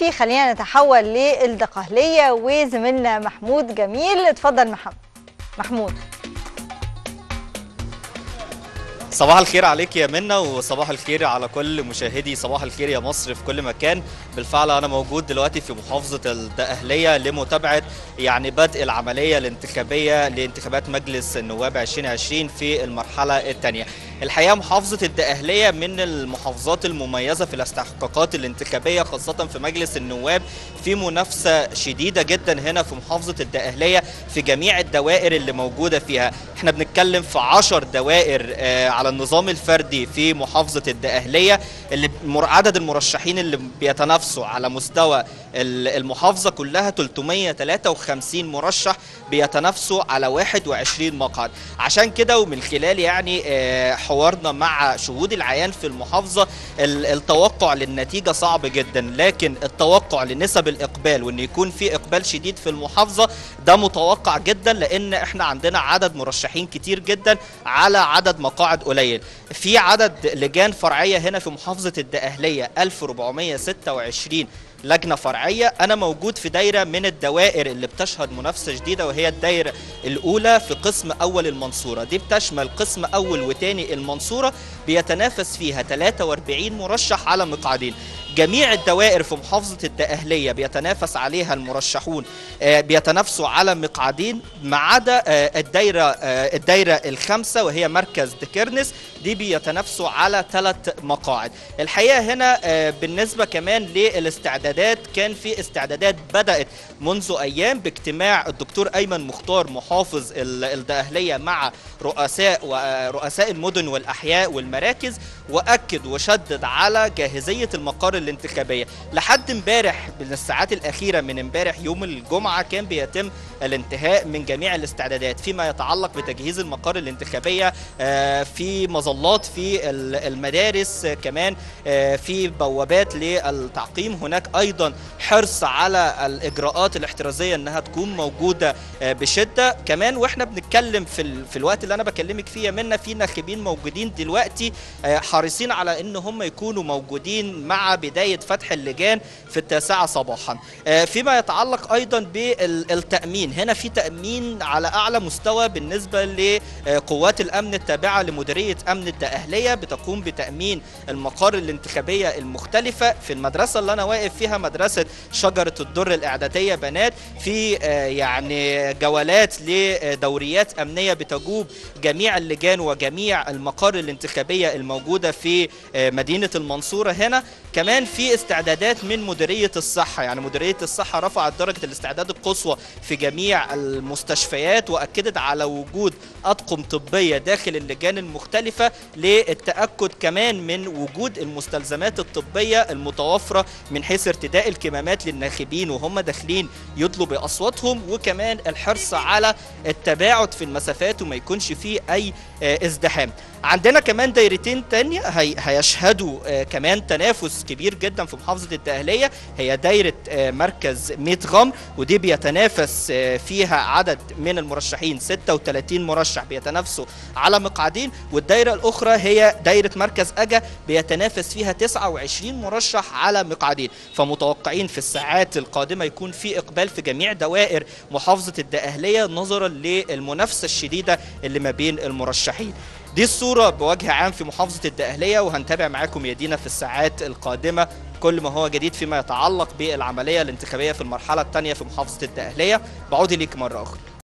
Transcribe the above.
الصيفي خلينا نتحول للدقهلية وزميلنا محمود جميل اتفضل محمد محمود صباح الخير عليك يا منى وصباح الخير على كل مشاهدي صباح الخير يا مصر في كل مكان بالفعل انا موجود دلوقتي في محافظه الدقهليه لمتابعه يعني بدء العمليه الانتخابيه لانتخابات مجلس النواب 2020 في المرحله الثانيه الحقيقه محافظه الدقهليه من المحافظات المميزه في الاستحقاقات الانتخابيه خاصه في مجلس النواب في منافسه شديده جدا هنا في محافظه الدقهليه في جميع الدوائر اللي موجوده فيها احنا بنتكلم في 10 دوائر آه على النظام الفردي في محافظه الدقهليه اللي عدد المرشحين اللي بيتنافسوا على مستوى المحافظه كلها 353 مرشح بيتنافسوا على 21 مقعد عشان كده ومن خلال يعني حوارنا مع شهود العيان في المحافظه التوقع للنتيجه صعب جدا لكن التوقع لنسب الاقبال وان يكون في اقبال شديد في المحافظه ده متوقع جدا لان احنا عندنا عدد مرشحين كتير جدا على عدد مقاعد قليل في عدد لجان فرعيه هنا في محافظه الدقهليه 1426 لجنه فرعيه انا موجود في دايره من الدوائر اللي بتشهد منافسه شديده وهي الدايره الاولى في قسم اول المنصوره دي بتشمل قسم اول وثاني المنصوره بيتنافس فيها 43 مرشح على مقعدين جميع الدوائر في محافظة الدقهلية بيتنافس عليها المرشحون بيتنافسوا على مقعدين ما عدا الدايرة الدايرة الخامسة وهي مركز دكرنس دي بيتنافسوا على ثلاث مقاعد الحقيقة هنا بالنسبة كمان للاستعدادات كان في استعدادات بدأت منذ أيام باجتماع الدكتور أيمن مختار محافظ الدقهلية مع رؤساء ورؤساء المدن والأحياء والمراكز وأكد وشدد على جاهزية المقار الانتخابيه لحد امبارح من الساعات الاخيره من امبارح يوم الجمعه كان بيتم الانتهاء من جميع الاستعدادات فيما يتعلق بتجهيز المقار الانتخابيه في مظلات في المدارس كمان في بوابات للتعقيم هناك ايضا حرص على الاجراءات الاحترازيه انها تكون موجوده بشده كمان واحنا بنتكلم في في الوقت اللي انا بكلمك فيه منا في ناخبين موجودين دلوقتي حريصين على ان هم يكونوا موجودين مع بداية فتح اللجان في التاسعة صباحا فيما يتعلق أيضا بالتأمين هنا في تأمين على أعلى مستوى بالنسبة لقوات الأمن التابعة لمديرية أمن الدقهلية بتقوم بتأمين المقار الانتخابية المختلفة في المدرسة اللي أنا واقف فيها مدرسة شجرة الدر الإعدادية بنات في يعني جولات لدوريات أمنية بتجوب جميع اللجان وجميع المقار الانتخابية الموجودة في مدينة المنصورة هنا كمان في استعدادات من مديريه الصحه يعني مديريه الصحه رفعت درجه الاستعداد القصوى في جميع المستشفيات واكدت على وجود اطقم طبيه داخل اللجان المختلفه للتاكد كمان من وجود المستلزمات الطبيه المتوفره من حيث ارتداء الكمامات للناخبين وهم داخلين يطلبوا اصواتهم وكمان الحرص على التباعد في المسافات وما يكونش فيه اي ازدحام عندنا كمان دايرتين تانية هي هيشهدوا كمان تنافس كبير جدا في محافظة الدقهلية هي دايرة مركز ميت غمر ودي بيتنافس فيها عدد من المرشحين 36 مرشح بيتنافسوا على مقعدين والدايرة الأخرى هي دايرة مركز أجا بيتنافس فيها 29 مرشح على مقعدين فمتوقعين في الساعات القادمة يكون في إقبال في جميع دوائر محافظة الدقهلية نظرا للمنافسة الشديدة اللي ما بين المرشحين دي الصورة بوجه عام في محافظة الدقهلية وهنتابع معاكم يا دينا في الساعات القادمة كل ما هو جديد فيما يتعلق بالعملية الانتخابية في المرحلة الثانية في محافظة الدقهلية بعود ليك مرة أخرى